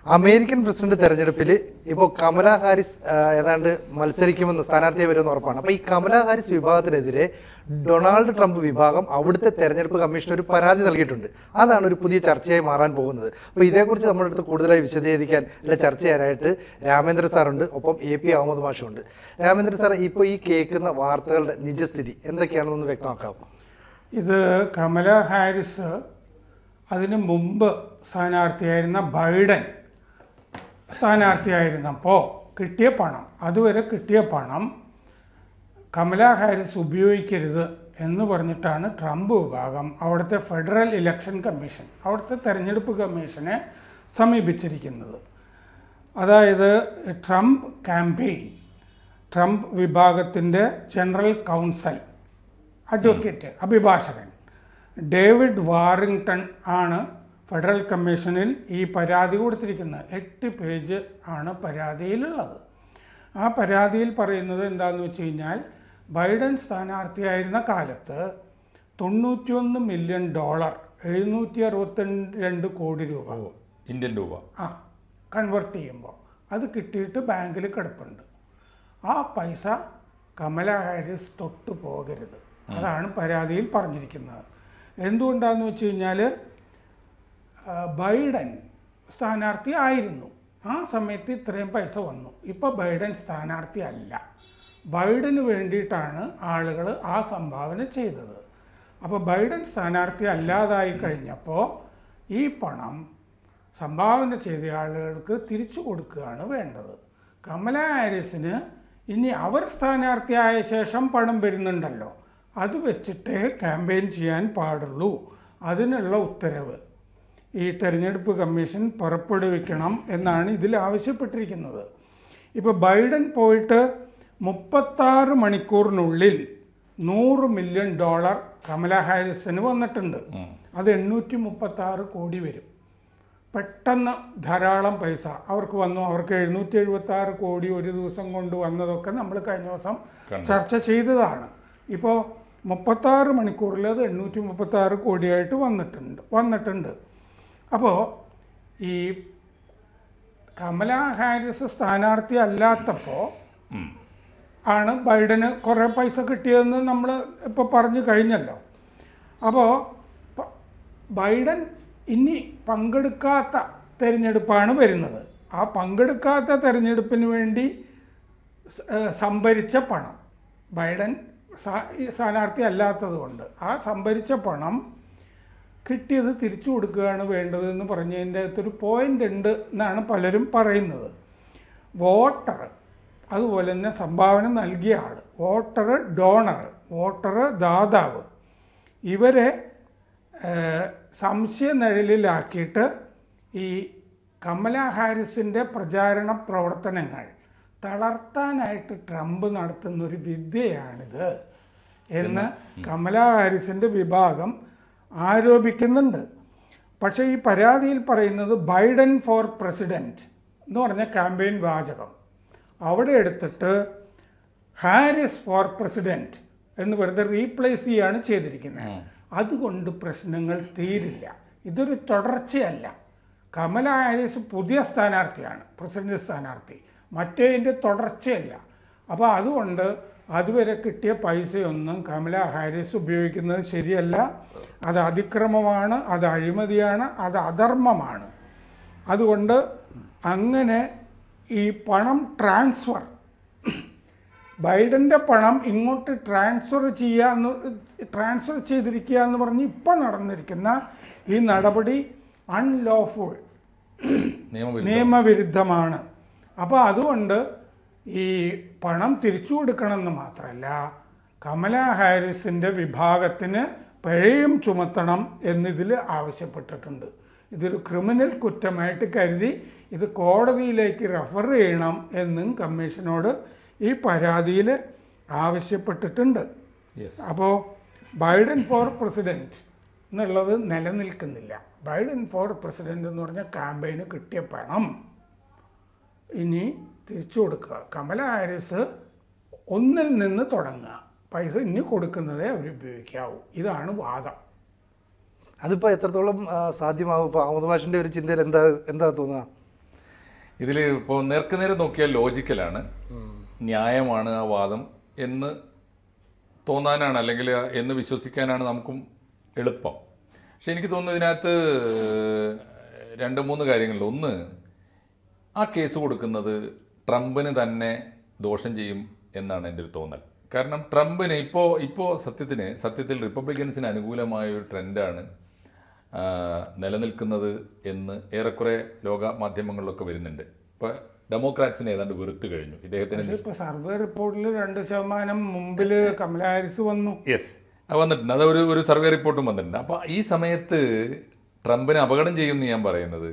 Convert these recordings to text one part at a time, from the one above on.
American president തെരഞ്ഞെടുപ്പിൽ ഇപ്പോൾ കമല ഹാരിസ് ആ, ഏതാണ്ട് മത്സരിക്കുമെന്ന് സ്ഥാനാർത്ഥിയെ വരുമെന്ന് ഉറപ്പാണ് അപ്പോൾ ഈ കമല ഹാരിസ് വിഭാഗത്തിനെതിരെ ഡൊണാൾഡ് ട്രംപ് വിഭാഗം അവിടുത്തെ തെരഞ്ഞെടുപ്പ് കമ്മീഷൻ ഒരു പരാതി നൽകിയിട്ടുണ്ട് അതാണ് ഒരു പുതിയ ചർച്ചയായി മാറാൻ പോകുന്നത് അപ്പോൾ ഇതേക്കുറിച്ച് നമ്മുടെ അടുത്ത് കൂടുതലായി വിശദീകരിക്കാൻ അല്ല ചർച്ച ചെയ്യാനായിട്ട് രാമേന്ദ്ര സാറുണ്ട് ഒപ്പം എ പി അഹമ്മദ് മാഷുണ്ട് രാമേന്ദ്ര സാർ ഇപ്പോൾ ഈ കേൾക്കുന്ന വാർത്തകളുടെ നിജസ്ഥിതി എന്തൊക്കെയാണെന്നൊന്ന് വ്യക്തമാക്കാമോ ഇത് കമല ഹാരിസ് അതിനു മുമ്പ് സ്ഥാനാർത്ഥിയായിരുന്ന ബൈഡൻ സ്ഥാനാർത്ഥിയായിരുന്നപ്പോൾ കിട്ടിയ പണം അതുവരെ കിട്ടിയ പണം കമല ഹാരിസ് ഉപയോഗിക്കരുത് എന്ന് പറഞ്ഞിട്ടാണ് ട്രംപ് വിഭാഗം അവിടുത്തെ ഫെഡറൽ ഇലക്ഷൻ കമ്മീഷൻ അവിടുത്തെ തെരഞ്ഞെടുപ്പ് കമ്മീഷനെ സമീപിച്ചിരിക്കുന്നത് അതായത് ട്രംപ് ക്യാമ്പയിൻ ട്രംപ് വിഭാഗത്തിൻ്റെ ജനറൽ കൗൺസിൽ അഡ്വക്കേറ്റ് അഭിഭാഷകൻ ഡേവിഡ് വാറിങ്ടൺ ആണ് ഫെഡറൽ കമ്മീഷനിൽ ഈ പരാതി കൊടുത്തിരിക്കുന്നത് എട്ട് പേജ് ആണ് പരാതിയിലുള്ളത് ആ പരാതിയിൽ പറയുന്നത് എന്താണെന്ന് വെച്ച് കഴിഞ്ഞാൽ ബൈഡൻ സ്ഥാനാർത്ഥിയായിരുന്ന കാലത്ത് തൊണ്ണൂറ്റിയൊന്ന് മില്യൺ ഡോളർ എഴുന്നൂറ്റി അറുപത്തി രണ്ട് കോടി രൂപ ഓ ഇന്ത്യൻ രൂപ ആ കൺവേർട്ട് ചെയ്യുമ്പോൾ അത് കിട്ടിയിട്ട് ബാങ്കിൽ കിടപ്പുണ്ട് ആ പൈസ കമല ഹാരിസ് തൊട്ട് പോകരുത് അതാണ് പരാതിയിൽ പറഞ്ഞിരിക്കുന്നത് എന്തുകൊണ്ടാണെന്ന് വെച്ച് കഴിഞ്ഞാൽ ബൈഡൻ സ്ഥാനാർത്ഥി ആയിരുന്നു ആ സമയത്ത് ഇത്രയും പൈസ വന്നു ഇപ്പോൾ ബൈഡൻ സ്ഥാനാർത്ഥി അല്ല ബൈഡന് വേണ്ടിയിട്ടാണ് ആളുകൾ ആ സംഭാവന ചെയ്തത് അപ്പോൾ ബൈഡൻ സ്ഥാനാർത്ഥി അല്ലാതായി കഴിഞ്ഞപ്പോൾ ഈ പണം സംഭാവന ചെയ്ത ആളുകൾക്ക് തിരിച്ചു കൊടുക്കുകയാണ് വേണ്ടത് കമല ഹാരിസിന് ഇനി അവർ സ്ഥാനാർത്ഥിയായ ശേഷം പണം വരുന്നുണ്ടല്ലോ അത് വെച്ചിട്ടേ ക്യാമ്പയിൻ ചെയ്യാൻ പാടുള്ളൂ അതിനുള്ള ഉത്തരവ് ഈ തെരഞ്ഞെടുപ്പ് കമ്മീഷൻ പുറപ്പെടുവിക്കണം എന്നാണ് ഇതിൽ ആവശ്യപ്പെട്ടിരിക്കുന്നത് ഇപ്പോൾ ബൈഡൻ പോയിട്ട് മുപ്പത്താറ് മണിക്കൂറിനുള്ളിൽ നൂറ് മില്യൺ ഡോളർ കമല ഹാരിസിന് വന്നിട്ടുണ്ട് അത് എണ്ണൂറ്റി മുപ്പത്താറ് കോടി വരും പെട്ടെന്ന് ധാരാളം പൈസ അവർക്ക് വന്നു അവർക്ക് എഴുന്നൂറ്റി എഴുപത്തി ആറ് കോടി ഒരു ദിവസം കൊണ്ട് വന്നതൊക്കെ നമ്മൾ കഴിഞ്ഞ ദിവസം കണ്ടു. ചർച്ച ചെയ്തതാണ് ഇപ്പോൾ മുപ്പത്താറ് മണിക്കൂറിൽ അത് എണ്ണൂറ്റി മുപ്പത്താറ് കോടിയായിട്ട് വന്നിട്ടുണ്ട് വന്നിട്ടുണ്ട് അപ്പോൾ ഈ കമല ഹാരിസ് സ്ഥാനാർത്ഥി അല്ലാത്തപ്പോൾ ഉം. ആണ് ബൈഡന് കുറേ പൈസ കിട്ടിയതെന്ന് നമ്മൾ ഇപ്പോൾ പറഞ്ഞു കഴിഞ്ഞല്ലോ അപ്പോൾ പ- ബൈഡൻ ഇനി പങ്കെടുക്കാത്ത തെരഞ്ഞെടുപ്പാണ് വരുന്നത് ആ പങ്കെടുക്കാത്ത തെരഞ്ഞെടുപ്പിന് വേണ്ടി സ- ഏഹ് സംഭരിച്ച പണം ബൈഡൻ സ്ഥാ- ഈ സ്ഥാനാർത്ഥി അല്ലാത്തത് കൊണ്ട് ആ സംഭരിച്ച പണം കിട്ടിയത് തിരിച്ചു കൊടുക്കുകയാണ് വേണ്ടതെന്ന് പറഞ്ഞതിൻ്റെ അകത്തൊരു പോയിന്റ് ഉണ്ട് എന്നാണ് പലരും പറയുന്നത് വോട്ടർ അതുപോലെ തന്നെ സംഭാവന നൽകിയ ആൾ വോട്ടർ ഡോണർ വോട്ടർ ദാതാവ് ഇവരെ ഏഹ്, സംശയനിഴലിലാക്കിയിട്ട് ഈ കമല ഹാരിസിൻ്റെ പ്രചാരണ പ്രവർത്തനങ്ങൾ തളർത്താനായിട്ട് ട്രംപ് നടത്തുന്ന ഒരു വിദ്യയാണിത് എന്ന് കമല ഹാരിസിൻ്റെ വിഭാഗം ആരോപിക്കുന്നുണ്ട് പക്ഷേ ഈ പരാതിയിൽ പറയുന്നത് ബൈഡൻ ഫോർ പ്രസിഡൻറ്റ് എന്ന് പറഞ്ഞ ക്യാമ്പയിൻ വാചകം അവിടെ എടുത്തിട്ട് ഹാരിസ് ഫോർ പ്രസിഡൻറ്റ് എന്ന് വെറുതെ റീപ്ലേസ് ചെയ്യാണ് ചെയ്തിരിക്കുന്നത് അതുകൊണ്ട് പ്രശ്നങ്ങൾ തീരില്ല ഇതൊരു തുടർച്ചയല്ല കമല ഹാരിസ് പുതിയ സ്ഥാനാർത്ഥിയാണ് പ്രസിഡന്റ് സ്ഥാനാർത്ഥി മറ്റേതിൻ്റെ തുടർച്ചയല്ല അപ്പോൾ അതുകൊണ്ട് അതുവരെ കിട്ടിയ പൈസയൊന്നും കമല ഹാരിസ് ഉപയോഗിക്കുന്നത് ശരിയല്ല അത് അതിക്രമമാണ് അത് അഴിമതിയാണ് അത് അധർമ്മമാണ് അതുകൊണ്ട് അങ്ങനെ ഈ പണം ട്രാൻസ്ഫർ ബൈഡൻ്റെ പണം ഇങ്ങോട്ട് ട്രാൻസ്ഫർ ചെയ്യാന്ന് ട്രാൻസ്ഫർ ചെയ്തിരിക്കുക എന്ന് പറഞ്ഞ് ഇപ്പം നടന്നിരിക്കുന്ന ഈ നടപടി അൺലോഫുൾ നിയമവിരുദ്ധം നിയമവിരുദ്ധമാണ് അപ്പോൾ അതുകൊണ്ട് ഈ പണം തിരിച്ചു കൊടുക്കണമെന്ന് മാത്രമല്ല കമല ഹാരിസിൻ്റെ വിഭാഗത്തിന് പിഴയും ചുമത്തണം എന്നിതിൽ ആവശ്യപ്പെട്ടിട്ടുണ്ട് ഇതൊരു ക്രിമിനൽ കുറ്റമായിട്ട് കരുതി ഇത് കോടതിയിലേക്ക് റെഫർ ചെയ്യണം എന്നും കമ്മീഷനോട് ഈ പരാതിയിൽ ആവശ്യപ്പെട്ടിട്ടുണ്ട് യെസ് അപ്പോൾ ബൈഡൻ ഫോർ പ്രസിഡൻറ്റ് എന്നുള്ളത് നിലനിൽക്കുന്നില്ല ബൈഡൻ ഫോർ പ്രസിഡൻറ്റ് എന്ന് പറഞ്ഞ ക്യാമ്പയിന് കിട്ടിയ പണം ഇനി തിരിച്ചു കൊടുക്കുക കമല ഹാരിസ് ഒന്നിൽ നിന്ന് തുടങ്ങുക പൈസ ഇനി കൊടുക്കുന്നതേ അവർ ഉപയോഗിക്കാവൂ ഇതാണ് വാദം അതിപ്പോൾ എത്രത്തോളം ആ, സാധ്യമാവും ഇപ്പോൾ അഹമ്മദ് മാഷിൻ്റെ ഒരു ചിന്തയിൽ എന്താ എന്താ തോന്നുക ഇതിൽ ഇപ്പോൾ നേർക്കുനേരെ നോക്കിയാൽ ലോജിക്കലാണ് ന്യായമാണ് ആ വാദം എന്ന് തോന്നാനാണ് അല്ലെങ്കിൽ എന്ന് വിശ്വസിക്കാനാണ് നമുക്കും എളുപ്പം പക്ഷെ എനിക്ക് തോന്നുന്നു ഇതിനകത്ത് രണ്ട് മൂന്ന് കാര്യങ്ങളുണ്ട് ഒന്ന് ആ കേസ് കൊടുക്കുന്നത് ട്രംപിന് തന്നെ ദോഷം ചെയ്യും എന്നാണ് എൻ്റെ ഒരു തോന്നൽ കാരണം ട്രംപിന് ഇപ്പോൾ ഇപ്പോൾ സത്യത്തിന് സത്യത്തിൽ റിപ്പബ്ലിക്കൻസിന് അനുകൂലമായ ഒരു ട്രെൻഡാണ് ആ, നിലനിൽക്കുന്നത് എന്ന് ഏറെക്കുറെ ലോക മാധ്യമങ്ങളിലൊക്കെ വരുന്നുണ്ട് ഇപ്പോൾ ഡെമോക്രാറ്റ്സിനെ ഏതാണ്ട് വെറുത്ത് കഴിഞ്ഞു ഇദ്ദേഹത്തിന് ഇപ്പൊ സർവേ റിപ്പോർട്ടിൽ രണ്ട് ശതമാനം മുമ്പില് കമല ഹാരിസ് വന്നു യെസ് അത് വന്നിട്ടുണ്ട് അത് ഒരു ഒരു സർവേ റിപ്പോർട്ടും വന്നിട്ടുണ്ട് അപ്പോൾ ഈ സമയത്ത് ട്രംപിനെ അപകടം ചെയ്യുമെന്ന് ഞാൻ പറയുന്നത്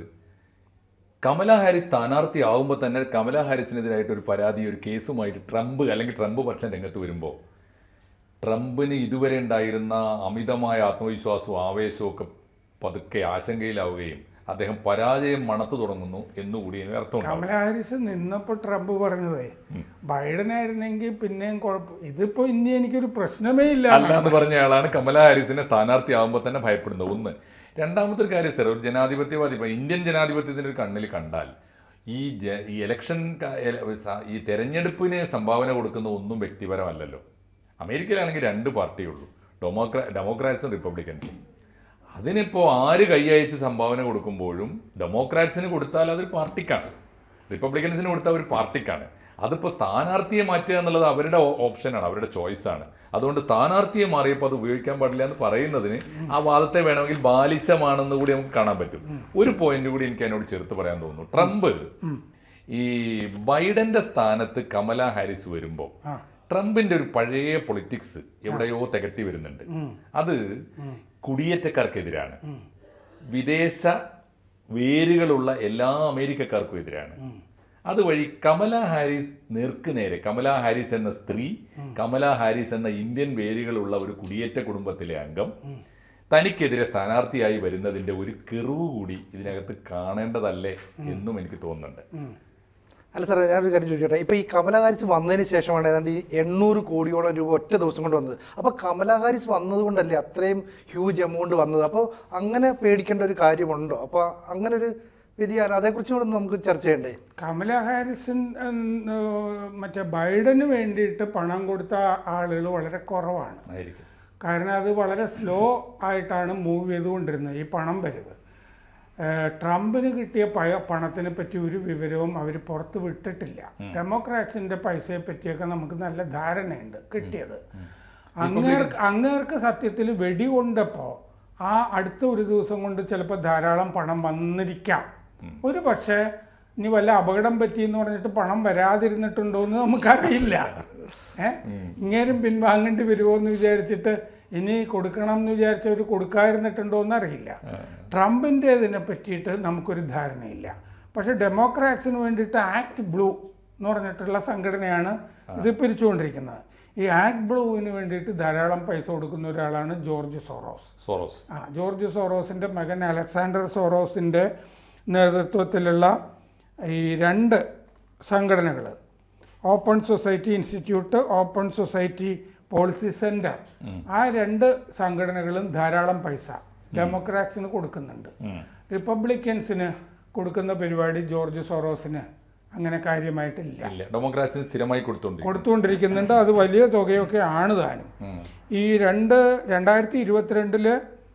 കമല ഹാരിസ് സ്ഥാനാർത്ഥി ആവുമ്പോൾ തന്നെ കമല ഹാരിസിനെതിരായിട്ട് ഒരു പരാതി ഒരു കേസുമായിട്ട് ട്രംപ് അല്ലെങ്കിൽ ട്രംപ് പക്ഷം രംഗത്ത് വരുമ്പോൾ ട്രംപിന് ഇതുവരെ ഉണ്ടായിരുന്ന അമിതമായ ആത്മവിശ്വാസവും ആവേശവും ഒക്കെ പതുക്കെ ആശങ്കയിലാവുകയും അദ്ദേഹം പരാജയം മണത്തു തുടങ്ങുന്നു എന്നുകൂടി അതിന് അർത്ഥമുണ്ടാവും കമല ഹാരിസ് നിന്നപ്പോ ട്രംപ് പറഞ്ഞതേ ബൈഡൻ ആയിരുന്നെങ്കിൽ പിന്നെയും കുഴപ്പം ഇതിപ്പോ ഇനി എനിക്കൊരു പ്രശ്നമേ ഇല്ല അല്ല എന്ന് പറഞ്ഞ ആളാണ് കമല ഹാരിസിനെ സ്ഥാനാർത്ഥി ആകുമ്പോൾ തന്നെ ഭയപ്പെടുന്നത് ഒന്ന് രണ്ടാമത്തെ ഒരു കാര്യം സാർ ഒരു ജനാധിപത്യവാദി ഇപ്പൊ ഇന്ത്യൻ ജനാധിപത്യത്തിന്റെ ഒരു കണ്ണിൽ കണ്ടാൽ ഈ ജ- ഈ ഇലക്ഷൻ ക- എല- സ- ഈ തെരഞ്ഞെടുപ്പിന് സംഭാവന കൊടുക്കുന്ന ഒന്നും വ്യക്തിപരമല്ലല്ലോ അമേരിക്കയിലാണെങ്കിൽ രണ്ട് പാർട്ടിയുള്ളൂ ഡെമോക്രാ ഡെമോക്രാറ്റ്സും റിപ്പബ്ലിക്കൻസും അതിനിപ്പോൾ ആര് കൈയയച്ച് സംഭാവന കൊടുക്കുമ്പോഴും ഡെമോക്രാറ്റ്സിന് കൊടുത്താൽ അതൊരു പാർട്ടിക്കാണ് റിപ്പബ്ലിക്കൻസിന് കൊടുത്താൽ ഒരു പാർട്ടിക്കാണ് അതിപ്പോൾ സ്ഥാനാർത്ഥിയെ മാറ്റുക എന്നുള്ളത് അവരുടെ ഓ- ഓപ്ഷനാണ് അവരുടെ ചോയ്സാണ് അതുകൊണ്ട് സ്ഥാനാർത്ഥിയെ മാറിയപ്പോൾ അത് ഉപയോഗിക്കാൻ പാടില്ല എന്ന് പറയുന്നതിന് ആ വാദത്തെ വേണമെങ്കിൽ ബാലിശമാണെന്ന് കൂടി നമുക്ക് കാണാൻ പറ്റും ഒരു പോയിന്റ് കൂടി എനിക്ക് അതിനോട് ചേർത്ത് പറയാൻ തോന്നുന്നു ട്രംപ് ഈ ബൈഡന്റെ സ്ഥാനത്ത് കമല ഹാരിസ് വരുമ്പോൾ ട്രംപിന്റെ ഒരു പഴയ പൊളിറ്റിക്സ് എവിടെയോ തികട്ടി വരുന്നുണ്ട് അത് കുടിയേറ്റക്കാർക്കെതിരാണ് വിദേശ വേരുകളുള്ള എല്ലാ അമേരിക്കക്കാർക്കും എതിരാണ് അതുവഴി കമല ഹാരിസ് നേർക്ക് നേരെ കമല ഹാരിസ് എന്ന സ്ത്രീ കമല ഹാരിസ് എന്ന ഇന്ത്യൻ വേരുകളുള്ള ഒരു കുടിയേറ്റ കുടുംബത്തിലെ അംഗം തനിക്കെതിരെ സ്ഥാനാർത്ഥിയായി വരുന്നതിന്റെ ഒരു കെറിവ് കൂടി ഇതിനകത്ത് കാണേണ്ടതല്ലേ എന്നും എനിക്ക് തോന്നുന്നുണ്ട് അല്ല സാറേ ഞാനൊരു കാര്യം ചോദിച്ചോട്ടെ ഇപ്പോൾ ഈ കമല ഹാരിസ് വന്നതിന് ശേഷമാണ് ഏതാണ്ട് ഈ എണ്ണൂറ് കോടിയോളം രൂപ ഒറ്റ ദിവസം കൊണ്ട് വന്നത് അപ്പോൾ കമല ഹാരിസ് വന്നത് കൊണ്ടല്ലേ അത്രയും ഹ്യൂജ് എമൗണ്ട് വന്നത് അപ്പോൾ അങ്ങനെ പേടിക്കേണ്ട ഒരു കാര്യമുണ്ടോ അപ്പോൾ അങ്ങനെ ഒരു വ്യതിയാനം അതേക്കുറിച്ച് കൂടെ ഒന്ന് നമുക്ക് ചർച്ച ചെയ്യണ്ടേ കമല ഹാരിസൺ എന്ന് മറ്റേ ബൈഡന് വേണ്ടിയിട്ട് പണം കൊടുത്ത ആളുകൾ വളരെ കുറവാണ് ആയിരിക്കും കാരണം അത് വളരെ സ്ലോ ആയിട്ടാണ് മൂവ് ചെയ്തുകൊണ്ടിരുന്നത് ഈ പണം വരവ് ഏഹ് ട്രംപിന് കിട്ടിയ പയ പണത്തിനെ പറ്റി ഒരു വിവരവും അവർ പുറത്ത് വിട്ടിട്ടില്ല ഡെമോക്രാറ്റ്സിന്റെ പൈസയെ പറ്റിയൊക്കെ നമുക്ക് നല്ല ധാരണയുണ്ട് കിട്ടിയത് അങ്ങേർക്ക് അങ്ങേർക്ക് സത്യത്തിൽ വെടികൊണ്ടപ്പോൾ ആ അടുത്ത ഒരു ദിവസം കൊണ്ട് ചിലപ്പോൾ ധാരാളം പണം വന്നിരിക്കാം ഒരു പക്ഷേ ഇനി വല്ല അപകടം പറ്റി എന്ന് പറഞ്ഞിട്ട് പണം വരാതിരുന്നിട്ടുണ്ടോ എന്ന് നമുക്കറിയില്ല ഏഹ് ഇങ്ങേരും പിൻവാങ്ങേണ്ടി വരുമോ എന്ന് വിചാരിച്ചിട്ട് ഇനി കൊടുക്കണം എന്ന് വിചാരിച്ചവർ കൊടുക്കാതിരുന്നിട്ടുണ്ടോ എന്ന് അറിയില്ല ട്രംപിൻ്റെ ഇതിനെ പറ്റിയിട്ട് നമുക്കൊരു ധാരണയില്ല പക്ഷേ ഡെമോക്രാറ്റ്സിന് വേണ്ടിയിട്ട് ആക്ട് ബ്ലൂ എന്ന് പറഞ്ഞിട്ടുള്ള സംഘടനയാണ് ഇത് പിരിച്ചുകൊണ്ടിരിക്കുന്നത് ഈ ആക്ട് ബ്ലൂവിന് വേണ്ടിയിട്ട് ധാരാളം പൈസ കൊടുക്കുന്ന ഒരാളാണ് ജോർജ് സോറോസ് സോറോസ് ആ ജോർജ് സോറോസിൻ്റെ മകൻ അലക്സാണ്ടർ സോറോസിൻ്റെ നേതൃത്വത്തിലുള്ള ഈ രണ്ട് സംഘടനകൾ open society institute open society policy center ആ രണ്ട് സംഘടനകളും ധാരാളം പൈസ ഡെമോക്രാറ്റ്സിന് കൊടുക്കുന്നുണ്ട് റിപ്പബ്ലിക്കൻസിന് കൊടുക്കുന്ന പരിപാടി ജോർജ് സോറോസിന് അങ്ങനെ കാര്യമായിട്ടില്ല ഇല്ല ഡെമോക്രാറ്റ്സിന് സ്ഥിരമായി കൊടുത്തോണ്ടിരിക്കും കൊടുത്തുകൊണ്ടിരിക്കുന്നുണ്ട് അത് വലിയ തുകയൊക്കെ ആണ് താനും ഈ രണ്ട് രണ്ടായിരത്തി ഇരുപത്തിരണ്ടില്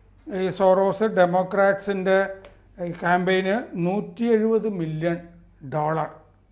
ഈ സോറോസ് ഡെമോക്രാറ്റ്സിൻ്റെ ക്യാമ്പയിന് നൂറ്റി എഴുപത് മില്യൺ ഡോളർ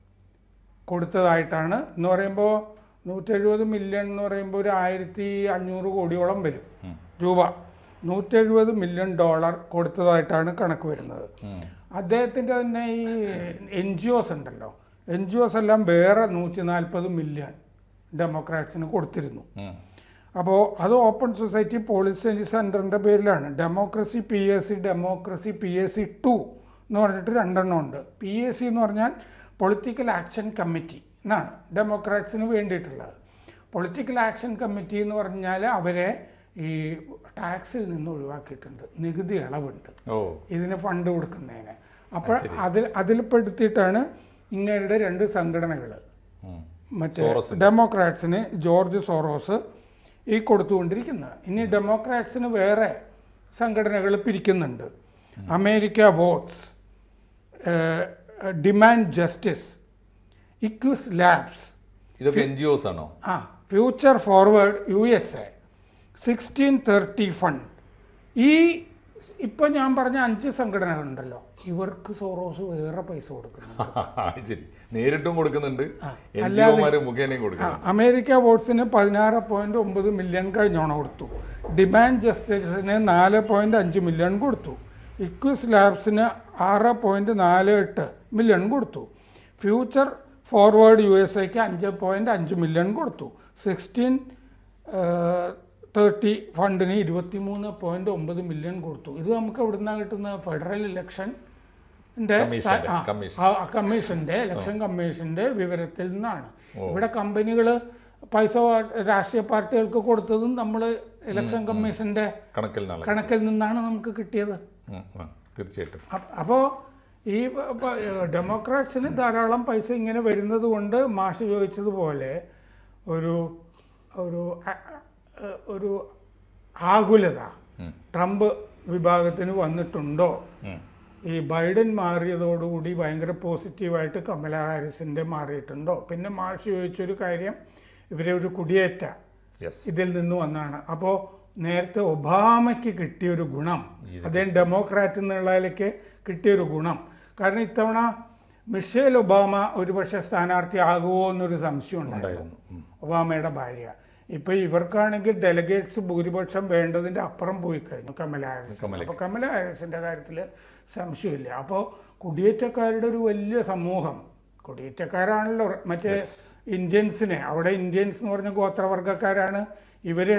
കൊടുത്തതായിട്ടാണ് എന്ന് പറയുമ്പോൾ നൂറ്റി എഴുപത് മില്യൺ എന്ന് പറയുമ്പോൾ ഒരു ആയിരത്തി അഞ്ഞൂറ് കോടിയോളം വരും രൂപ നൂറ്റി എഴുപത് മില്യൺ ഡോളർ കൊടുത്തതായിട്ടാണ് കണക്ക് വരുന്നത് അദ്ദേഹത്തിൻ്റെ തന്നെ ഈ എൻ ജി ഒസ് ഉണ്ടല്ലോ എൻ ജി ഒസ് എല്ലാം വേറെ നൂറ്റി നാൽപ്പത് മില്യൺ ഡെമോക്രാറ്റ്സിന് കൊടുത്തിരുന്നു ഉം. അപ്പോൾ അത് ഓപ്പൺ സൊസൈറ്റി പോളിസി സെൻറ്ററിൻ്റെ പേരിലാണ് democracy P S C democracy P S C two എന്ന് പറഞ്ഞിട്ട് രണ്ടെണ്ണം ഉണ്ട് പി എസ് സി എന്ന് പറഞ്ഞാൽ പൊളിറ്റിക്കൽ ആക്ഷൻ കമ്മിറ്റി എന്നാണ് ഡെമോക്രാറ്റ്സിന് വേണ്ടിയിട്ടുള്ളത് പൊളിറ്റിക്കൽ ആക്ഷൻ കമ്മിറ്റി എന്ന് പറഞ്ഞാൽ അവരെ ഈ ടാക്സിൽ നിന്ന് ഒഴിവാക്കിയിട്ടുണ്ട് നികുതി ഇളവുണ്ട് ഓ ഇതിന് ഫണ്ട് കൊടുക്കുന്നതിന് അപ്പോൾ അതിൽ അതിൽപ്പെടുത്തിയിട്ടാണ് ഇങ്ങനെയുടെ രണ്ട് സംഘടനകൾ ഉം. മറ്റേ സോറസിന്. ഡെമോക്രാറ്റ്സിന് ജോർജ് സോറോസ് ഈ കൊടുത്തുകൊണ്ടിരിക്കുന്നത് ഇനി ഡെമോക്രാറ്റ്സിന് വേറെ സംഘടനകൾ പിരിക്കുന്നുണ്ട് America votes demand justice Equis labs ഇതൊക്കെ എൻ ജി ഒസ് ആണോ ആ future forward U S A sixteen thirty fund ഈ ഇപ്പം ഞാൻ പറഞ്ഞ അഞ്ച് സംഘടനകളുണ്ടല്ലോ ഇവർക്ക് സോറോസ് വേറെ പൈസ കൊടുക്കുന്നു ശരി നേരിട്ടും കൊടുക്കുന്നുണ്ട് ആ, എൻ ജി ഒമാര് മുഖേനയും ആ, കൊടുക്കുന്നുണ്ട് അമേരിക്ക വോട്ട്സിന് പതിനാറ് പോയിന്റ് ഒമ്പത് മില്യൺ കഴിഞ്ഞോണ കൊടുത്തു ഡിമാൻഡ് ജസ്റ്റിസിന് നാല് പോയിന്റ് അഞ്ച് മില്യൺ കൊടുത്തു ഇക്വിസ് ലാബ്സിന് ആറ് പോയിന്റ് നാല് എട്ട് മില്യൺ കൊടുത്തു ഫ്യൂച്ചർ ഫോർവേഡ് യു എസ് എക്ക് അഞ്ച് പോയിന്റ് അഞ്ച് മില്യൺ കൊടുത്തു സിക്സ്റ്റീൻ തേർട്ടി ഫണ്ടിന് ഇരുപത്തി മൂന്ന് പോയിന്റ് ഒമ്പത് മില്യൺ കൊടുത്തു ഇത് നമുക്ക് എവിടുന്നാണ് കിട്ടുന്നത് ഫെഡറൽ ഇലക്ഷൻ കമ്മീഷന്റെ, കമ്മീഷൻ. കമ്മീഷന്റെ ഇലക്ഷൻ കമ്മീഷന്റെ വിവരത്തിൽ നിന്നാണ് ഇവിടെ കമ്പനികൾ പൈസ രാഷ്ട്രീയ പാർട്ടികൾക്ക് കൊടുത്തതും നമ്മൾ ഇലക്ഷൻ കമ്മീഷന്റെ കണക്കിൽ നാളെ കണക്കിൽ നിന്നാണ് നമുക്ക് കിട്ടിയത് ഉം, ആ, തീർച്ചയായിട്ടും അപ്പോൾ ഈ പ- ഡെമോക്രാറ്റ്സിന് ധാരാളം പൈസ ഇങ്ങനെ വരുന്നത് കൊണ്ട് മാഷ് ചോദിച്ചതുപോലെ ഒരു ഒരു അ- അ- ഒരു ആകുലത ഉം. ട്രംപ് വിഭാഗത്തിന് വന്നിട്ടുണ്ടോ ഉം. ഈ ബൈഡൻ മാറിയതോടുകൂടി ഭയങ്കര പോസിറ്റീവായിട്ട് കമല ഹാരിസിൻ്റെ മാറിയിട്ടുണ്ടോ പിന്നെ മാഷ് ചോദിച്ചൊരു കാര്യം ഇവരെ ഒരു കുടിയേറ്റ യെസ് ഇതിൽ നിന്ന് വന്നാണ് അപ്പോൾ നേരത്തെ ഒബാമയ്ക്ക് കിട്ടിയൊരു ഗുണം അദ്ദേഹം ഡെമോക്രാറ്റ് എന്നുള്ളതിലേക്ക് കിട്ടിയൊരു ഗുണം കാരണം ഇത്തവണ മിഷേൽ ഒബാമ ഒരുപക്ഷെ സ്ഥാനാർത്ഥി ആകുമോ എന്നൊരു സംശയം ഉണ്ടായിരുന്നു ഉണ്ടായിരുന്നു ഉം. ഒബാമയുടെ ഭാര്യ ഇപ്പൊ ഇവർക്കാണെങ്കിൽ ഡെലിഗേറ്റ്സ് ഭൂരിപക്ഷം വേണ്ടതിന്റെ അപ്പുറം പോയി കഴിഞ്ഞു കമല ഹാരിസ് കമലയ്ക്ക്. അപ്പൊ കമല ഹാരിസിന്റെ കാര്യത്തിൽ സംശയമില്ല അപ്പോൾ കുടിയേറ്റക്കാരുടെ ഒരു വലിയ സമൂഹം കുടിയേറ്റക്കാരാണല്ലോ മറ്റേ ഇന്ത്യൻസിനെ അവിടെ ഇന്ത്യൻസ് എന്ന് പറഞ്ഞ ഗോത്രവർഗ്ഗക്കാരാണ് ഇവര്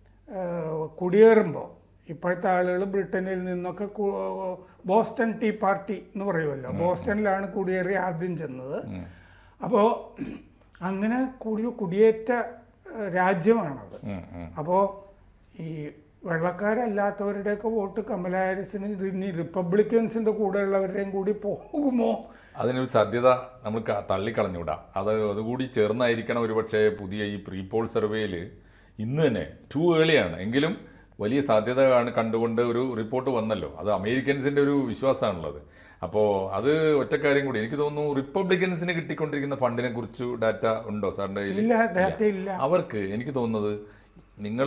ഏഹ്, കുടിയേറുമ്പോൾ ഇപ്പോഴത്തെ ആളുകൾ ബ്രിട്ടനിൽ നിന്നൊക്കെ കു- ബോസ്റ്റൺ ടീ പാർട്ടി എന്ന് പറയുമല്ലോ ബോസ്റ്റണിലാണ് കുടിയേറി ആദ്യം ചെന്നത് ഉം. അപ്പോൾ അങ്ങനെ കുടി കുടിയേറ്റ ഏഹ്, രാജ്യമാണത് ഉം, ഉം. അപ്പോൾ ഈ വെള്ളക്കാരല്ലാത്തവരുടെയൊക്കെ വോട്ട് കമല ഹാരിസിന് ഇനി റിപ്പബ്ലിക്കൻസിന്റെ കൂടെയുള്ളവരുടെയും കൂടി പോകുമോ അതിനൊരു സാധ്യത നമ്മൾ ക- തള്ളിക്കളഞ്ഞുകൂടാ അത് അതുകൂടി ചേർന്നായിരിക്കണം ഒരുപക്ഷെ പുതിയ ഈ പ്രീ പോൾ സർവേയിൽ ഇന്ന് തന്നെ ടു ഏളിയാണ് എങ്കിലും വലിയ സാധ്യത ആണ് കണ്ടുകൊണ്ട് ഒരു റിപ്പോർട്ട് വന്നല്ലോ അത് അമേരിക്കൻസിന്റെ ഒരു വിശ്വാസമാണുള്ളത് അപ്പോൾ അത് ഒറ്റക്കാര്യം കൂടി എനിക്ക് തോന്നുന്നു റിപ്പബ്ലിക്കൻസിന് കിട്ടിക്കൊണ്ടിരിക്കുന്ന ഫണ്ടിനെ കുറിച്ച് ഡാറ്റ ഉണ്ടോ സാറിന്റെ കയ്യിൽ? ഇല്ല ഡാറ്റ ഇല്ല അവർക്ക് എനിക്ക് തോന്നുന്നത് നിങ്ങൾ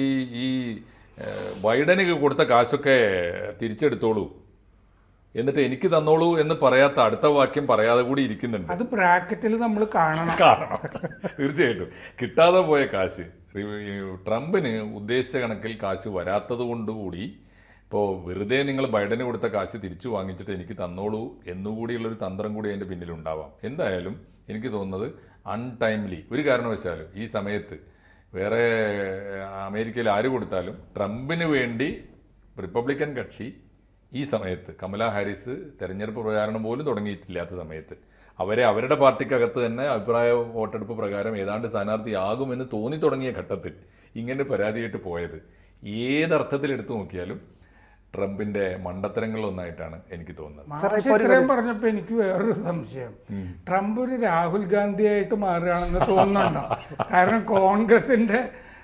ഈ ഏഹ്, ബൈഡന് കൊടുത്ത കാശൊക്കെ തിരിച്ചെടുത്തോളൂ എന്നിട്ട് എനിക്ക് തന്നോളൂ എന്ന് പറയാത്ത അടുത്ത വാക്യം പറയാതെ കൂടി ഇരിക്കുന്നുണ്ട് അത് ബ്രാക്കറ്റിൽ നമ്മൾ കാണണം കാണണം തീർച്ചയായിട്ടും കിട്ടാതെ പോയ കാശ് റി- ഈ ട്രംപിന് ഉദ്ദേശിച്ച കണക്കിൽ കാശ് വരാത്തത് കൊണ്ടുകൂടി ഇപ്പോൾ വെറുതെ നിങ്ങൾ ബൈഡന് കൊടുത്ത കാശ് തിരിച്ചു വാങ്ങിച്ചിട്ട് എനിക്ക് തന്നോളൂ എന്നുകൂടിയുള്ളൊരു തന്ത്രം കൂടി അതിൻ്റെ പിന്നിലുണ്ടാവാം എന്തായാലും എനിക്ക് തോന്നുന്നത് അൺടൈംലി ഒരു കാരണവശാലും ഈ സമയത്ത് വേറെ അമേരിക്കയിൽ ആര് കൊടുത്താലും ട്രംപിന് വേണ്ടി റിപ്പബ്ലിക്കൻ കക്ഷി ഈ സമയത്ത് കമല ഹാരിസ് തെരഞ്ഞെടുപ്പ് പ്രചാരണം പോലും തുടങ്ങിയിട്ടില്ലാത്ത സമയത്ത് അവരെ അവരുടെ പാർട്ടിക്കകത്ത് തന്നെ അഭിപ്രായ വോട്ടെടുപ്പ് പ്രകാരം ഏതാണ്ട് സ്ഥാനാർത്ഥിയാകുമെന്ന് തോന്നി തുടങ്ങിയ ഘട്ടത്തിൽ ഇങ്ങനെ പരാതിയായിട്ട് പോയത് ഏതർത്ഥത്തിൽ എടുത്തു നോക്കിയാലും ട്രംപിന്റെ മണ്ടത്തരങ്ങളിലൊന്നായിട്ടാണ് എനിക്ക് തോന്നുന്നത് സാറേ, പക്ഷെ ഇപ്പൊ ഒരു ഇത്രയും പറഞ്ഞപ്പോ എനിക്ക് വേറൊരു സംശയം ട്രംപ് ഒരു രാഹുൽ ഗാന്ധിയായിട്ട് മാറുകയാണെന്ന് തോന്നുന്നുണ്ടോ കാരണം കോൺഗ്രസിന്റെ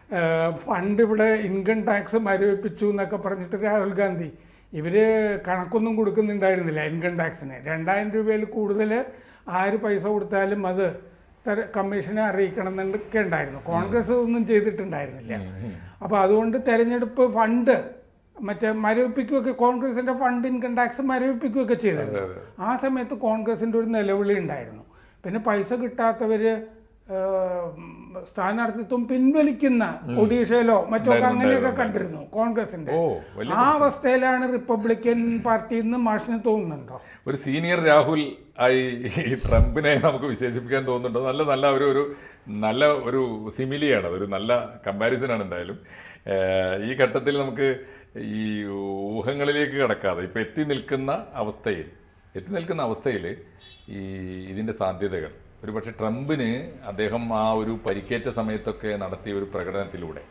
ഫണ്ട് ഇവിടെ ഇൻകം ടാക്സ് മരവിപ്പിച്ചു എന്നൊക്കെ പറഞ്ഞിട്ട് രാഹുൽ ഗാന്ധി ഇവര് കണക്കൊന്നും കൊടുക്കുന്നുണ്ടായിരുന്നില്ല ഇൻകം ടാക്സിന് രണ്ടായിരം രൂപയിൽ കൂടുതൽ ആര് പൈസ കൊടുത്താലും അത് തര- കമ്മീഷനെ അറിയിക്കണം എന്നൊക്കെ ഉണ്ടായിരുന്നു കോൺഗ്രസ് ഒന്നും ചെയ്തിട്ടുണ്ടായിരുന്നില്ല അപ്പോൾ അതുകൊണ്ട് തെരഞ്ഞെടുപ്പ് ഫണ്ട് മറ്റേ മരവിപ്പിക്കുകയൊക്കെ കോൺഗ്രസിന്റെ ഫണ്ട് ഇൻകം ടാക്സ് മരവിപ്പിക്കുകയൊക്കെ ചെയ്തിരുന്നു ആ സമയത്ത് കോൺഗ്രസിന്റെ ഒരു നിലവിളി ഉണ്ടായിരുന്നു പിന്നെ പൈസ കിട്ടാത്തവര് ഏഹ്, സ്ഥാനാർത്ഥിത്വം പിൻവലിക്കുന്ന ഒഡീഷയിലോ മറ്റോ ഒക്കെ അങ്ങനെയൊക്കെ കണ്ടിരുന്നു കോൺഗ്രസിന്റെ ഓ വലിയ ആ അവസ്ഥയിലാണ് റിപ്പബ്ലിക്കൻ പാർട്ടി എന്ന് മാഷിന് തോന്നുന്നുണ്ടോ ഒരു സീനിയർ രാഹുൽ ആയി ഈ ട്രംപിനെ നമുക്ക് വിശേഷിപ്പിക്കാൻ തോന്നുന്നുണ്ടോ നല്ല നല്ല ഒരു ഒരു നല്ല ഒരു സിമിലിയാണ് ഒരു നല്ല കമ്പാരിസൺ ആണ് എന്തായാലും ഏഹ് ഈ ഘട്ടത്തിൽ നമുക്ക് ഈ ഊഹങ്ങളിലേക്ക് കടക്കാതെ ഇപ്പൊ എത്തി നിൽക്കുന്ന അവസ്ഥയിൽ എത്തി നിൽക്കുന്ന അവസ്ഥയിൽ ഈ ഇതിന്റെ സാധ്യതകൾ ഒരുപക്ഷെ ട്രംപിന് അദ്ദേഹം ആ ഒരു പരിക്കേറ്റ സമയത്തൊക്കെ നടത്തിയ ഒരു പ്രകടനത്തിലൂടെ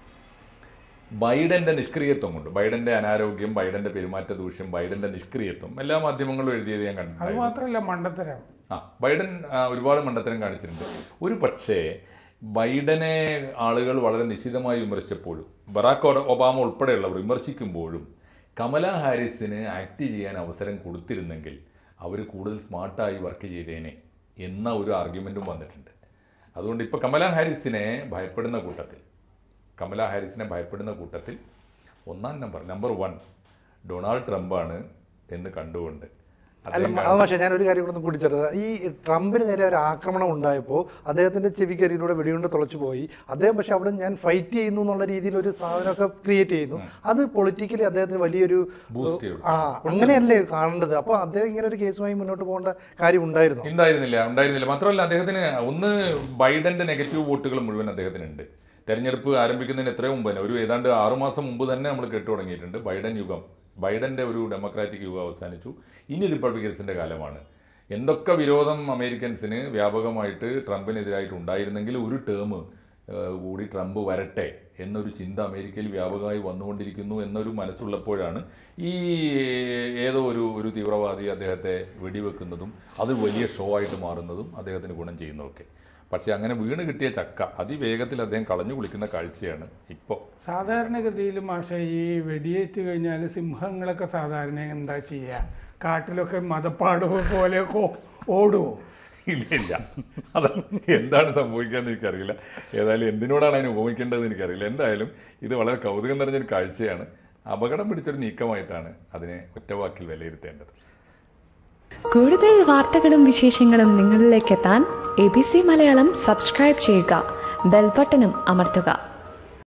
ബൈഡന്റെ നിഷ്ക്രിയത്വം കൊണ്ട് ബൈഡന്റെ അനാരോഗ്യം ബൈഡന്റെ പെരുമാറ്റ ദൂഷ്യം ബൈഡന്റെ നിഷ്ക്രിയത്വം എല്ലാ മാധ്യമങ്ങളും എഴുതിയത് ഞാൻ അത് കണ്ടിട്ടുണ്ട് മാത്രമല്ല മണ്ടത്തരം ആ ബൈഡൻ ആ, ഒരുപാട് മണ്ടത്തരം കാണിച്ചിട്ടുണ്ട് ഒരു പക്ഷേ ബൈഡനെ ആളുകൾ വളരെ നിശിതമായി വിമർശിച്ചപ്പോഴും ബറാക്ക് ഒബ- ഒബാമ ഉൾപ്പെടെയുള്ളവർ വിമർശിക്കുമ്പോഴും കമല ഹാരിസിന് ആക്ട് ചെയ്യാൻ അവസരം കൊടുത്തിരുന്നെങ്കിൽ അവർ കൂടുതൽ സ്മാർട്ടായി വർക്ക് ചെയ്തേനെ എന്ന ഒരു ആർഗ്യുമെൻറ്റും വന്നിട്ടുണ്ട് അതുകൊണ്ട് ഇപ്പോൾ കമല ഹാരിസിനെ ഭയപ്പെടുന്ന കൂട്ടത്തിൽ കമല ഹാരിസിനെ ഭയപ്പെടുന്ന കൂട്ടത്തിൽ ഒന്നാം നമ്പർ നമ്പർ വൺ ഡൊണാൾഡ് ട്രംപാണ് എന്ന് കണ്ടുകൊണ്ട് അല്ല അദ്ദേഹം ആ പക്ഷേ ഞാൻ ഒരു കാര്യം കൂടെ ഒന്ന് കൂടിച്ചേർത്തത് ഈ ട്രംപിന് നേരെ ഒരു ആക്രമണം ഉണ്ടായപ്പോൾ അദ്ദേഹത്തിന്റെ ചെവിക്കരിയിലൂടെ വെടികൊണ്ട് തുളച്ചു പോയി അദ്ദേഹം പക്ഷെ അവിടെ ഞാൻ ഫൈറ്റ് ചെയ്യുന്നു എന്നുള്ള രീതിയിൽ ഒരു സാധനമൊക്കെ ക്രിയേറ്റ് ചെയ്യുന്നു അത് പൊളിറ്റിക്കലി അദ്ദേഹത്തിന് വലിയൊരു ബൂസ്റ്റ് ചെയ്തു ആ അങ്ങനെയല്ലേ കാണേണ്ടത് അപ്പോൾ അദ്ദേഹം ഇങ്ങനെ ഒരു കേസുമായി മുന്നോട്ട് പോകേണ്ട കാര്യം ഉണ്ടായിരുന്നു ഉണ്ടായിരുന്നില്ല ഉണ്ടായിരുന്നില്ല മാത്രമല്ല അദ്ദേഹത്തിന് ഒന്ന് ബൈഡന്റെ നെഗറ്റീവ് വോട്ടുകൾ മുഴുവൻ അദ്ദേഹത്തിനുണ്ട് തെരഞ്ഞെടുപ്പ് ആരംഭിക്കുന്നതിന് എത്രയോ മുമ്പ് തന്നെ ഒരു ഏതാണ്ട് ആറുമാസം മുമ്പ് തന്നെ നമ്മൾ കേട്ടു തുടങ്ങിയിട്ടുണ്ട് ബൈഡൻ യുഗം ബൈഡന്റെ ഒരു ഡെമോക്രാറ്റിക് യുഗം അവസാനിച്ചു ഇനി റിപ്പബ്ലിക്കൻസിന്റെ കാലമാണ് എന്തൊക്കെ വിരോധം അമേരിക്കൻസിന് വ്യാപകമായിട്ട് ട്രംപിനെതിരായിട്ട് ഉണ്ടായിരുന്നെങ്കിൽ ഒരു ടേം കൂടി ട്രംപ് വരട്ടെ എന്നൊരു ചിന്ത അമേരിക്കയിൽ വ്യാപകമായി വന്നുകൊണ്ടിരിക്കുന്നു എന്നൊരു മനസ്സുള്ളപ്പോഴാണ് ഈ ഏതോ ഒരു ഒരു തീവ്രവാദി അദ്ദേഹത്തെ വെടിവെക്കുന്നതും അത് വലിയ ഷോ ആയിട്ട് മാറുന്നതും അദ്ദേഹത്തിന് ഗുണം ചെയ്യുന്നതൊക്കെ പക്ഷേ അങ്ങനെ വീണ് കിട്ടിയ ചക്ക അതിവേഗത്തിൽ അദ്ദേഹം കളഞ്ഞു കുളിക്കുന്ന കാഴ്ചയാണ് ഇപ്പോൾ സാധാരണഗതിയിൽ മാഷ ഈ വെടിയേറ്റ് കഴിഞ്ഞാൽ സിംഹങ്ങളൊക്കെ സാധാരണ എന്താ ചെയ്യുക കാട്ടിലൊക്കെ മതപ്പാട് പോലെയൊക്കെ ഓടുമോ ഇല്ല ഇല്ല അത് എന്താണ് സംഭവിക്കാന്ന് എനിക്കറിയില്ല ഏതായാലും എന്തിനോടാണ് അതിനെ ഉപമിക്കേണ്ടതെന്ന് എനിക്കറിയില്ല എന്തായാലും ഇത് വളരെ കൗതുകം നിറഞ്ഞൊരു കാഴ്ചയാണ് അപകടം പിടിച്ചൊരു നീക്കമായിട്ടാണ് അതിനെ ഒറ്റവാക്കിൽ വിലയിരുത്തേണ്ടത് കൂടുതൽ വാർത്തകളും വിശേഷങ്ങളും നിങ്ങളിലേക്ക് എത്താൻ A B C Malayalam subscribe ചെയ്യുക ബെൽബട്ടനും അമർത്തുക